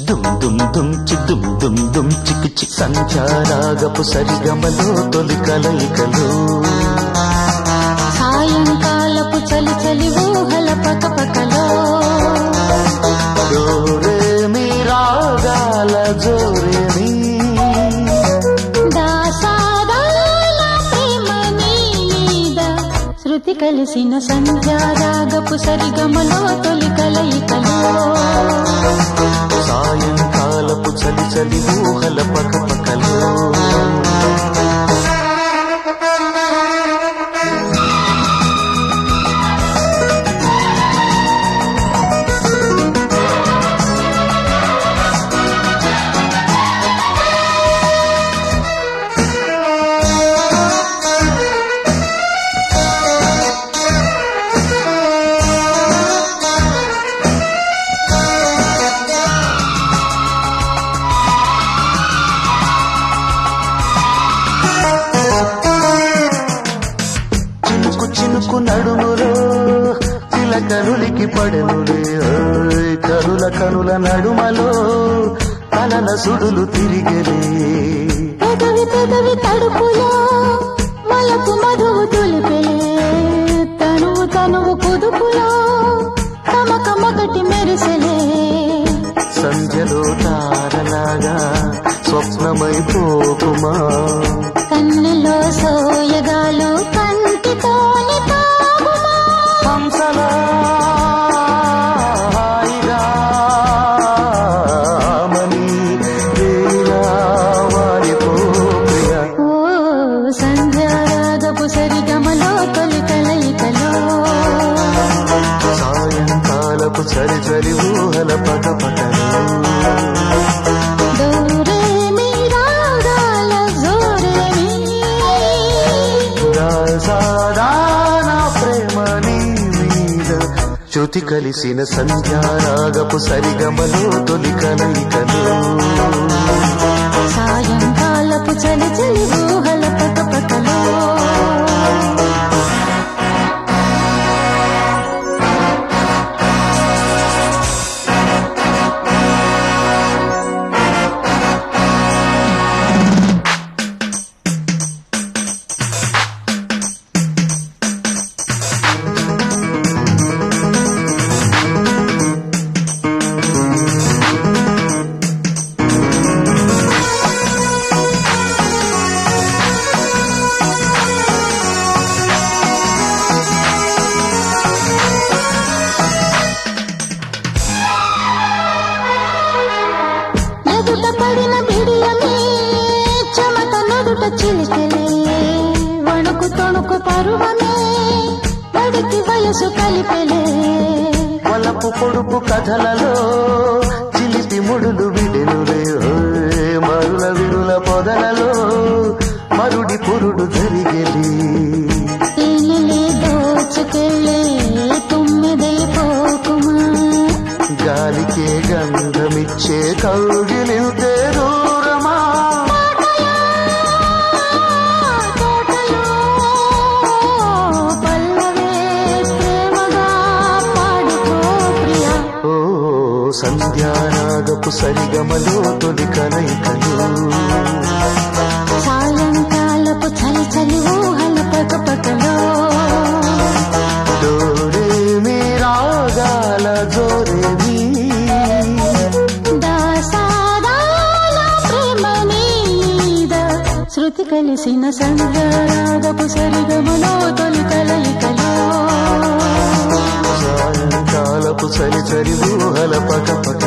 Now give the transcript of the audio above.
దుమ్ దుమ్ దుమ్ చి దుమ్ దుమ్ దుమ్ చిక్కు చి సంచారాగపు సరిగమలో తొలి కలయికలు సాయంకాలపు చలి చలి ఊహల పకపకలో డోరే మీ రాగాల జోరే మీ దాసాదాల ప్రేమ నీద శృతి కలిసిన సంధ్యారాగపు సరిగమలో తొలి కలయికలో సాయంకాలపు చలి చలి ఊహల పకపకలు చినుకు చినుకు నడుములో చిలకనులికి పడెనులే ఓయ్ కనుల కనుల నడుమలో తలన సుడులు తిరిగలే పెదవి పెదవి తడుపులో మలపు మధువు తులిపెలే తనువు తనువు కుదుపులో కమక మొదటి మెరిసెలే సంధ్యలో తారలాగా స్వప్నమైపోకుమా కన్నులో సోయగాలు కంటితోని తాగుమా హంసలా హాయిగా మని వేలా వాలిపో ప్రియా ఓ సంధ్యారాగపు సరిగమలో తొలి కలయికలో సాయంకాలపు చలి చలి ఊహల పక పకలు దూరే మీ రాగాల జోరే మీ సాదాన ప్రేమ నీ మీద శృతి కలిసిన సంధ్యారాగపు సరిగమలో తొలి కలయికలు సాయంకాలపు చలి చలి ఊహల పకపకలో ఎదుట పడిన బిడియమే చెమట నదుట చిలికెలే వణుకు తొణుకు పరువమే వడికి వయసు కలిపెలే వలపు పొడుపు కథలలో చిలిపి ముడులు విడెనులే ఓయ్ మరుల విరుల పొదలలో మరుడి పురుడు జరిగెలి తేనెలే దోచుకెళ్ళే తుమ్మిదే పోకుమా గాలికే గంధమిచ్చే కౌగిలింతే దూరమా తోటలో పల్లవే ప్రేమగా పాడుకో ప్రియా ఓ సంధ్యారాగపు సరిగమలో తొలి కలయికలు సాయంకాలపు చలి చలి ఊహల పకపకలో డోరే మీ రాగాల జోరే మీ దాసాదాల ప్రేమ నీద శృతి కలిసిన సంధ్యారాగపు సరిగమలో తొలి కలయికలో సాయంకాలపు చలి చలి ఊహల పక పక